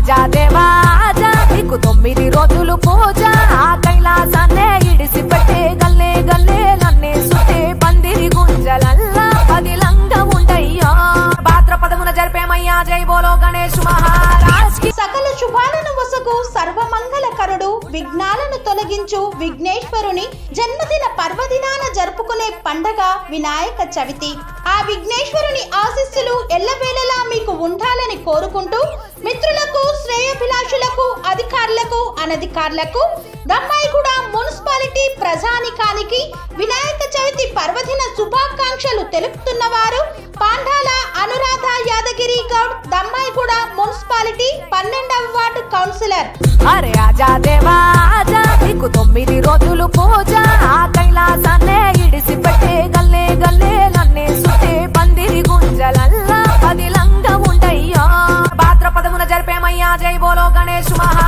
ఆజా దేవా ఆజా నీకు తొమ్మిది రోజులు పూజ ఆ కైలాసాన్నే ఇడిసి పెట్టే గల్లే గల్లే నన్నే సుట్టే పందిరి గుంజలల్లా పదిలంగా ఉండయ్యా భాద్రపదమున జరిపేమయ్యా జై బోలో గణేష్ మహారాజ్ కి సకల శుభాలను వసగు సర్వమంగళకరుడు విఘ్నాలను తొలగించు విఘ్నేశ్వరుని జన్మదిన పర్వదినాన జరుపుకునే పండగ వినాయక చవితి ఆ విఘ్నేశ్వరుని ఆశీస్సులు ఎల్లవేళలా మీకు ఉండాలని కోరుకుంటూ మిత్రులకు శ్రేయభిలాషులకు అధికారులకు అనధికారులకు దమ్మాయిగూడ మున్సిపాలిటీ ప్రజానికానికి వినాయక చవితి పర్వదిన శుభాకాంక్షలు తెలుపుతున్న వారు పాండాల అనురాధ యాదగిరి గౌడ్ దమ్మాయిగూడ మున్సిపాలిటీ పన్నెండవ వార్డు కౌన్సిలర్ అరే ఆజా దేవా ఆజా నీకు తొమ్మిది రోజులు పూజ ఆ కైలాసాన్నే ఇడిసి పెట్టే గల్లే గల్లే నన్నే సుట్టే పందిరి గుంజలల్లా పదిలంగా ఉండయ్యా భాద్రపదమున జరిపేమయ్యా జై బోలో గణేష్ మహా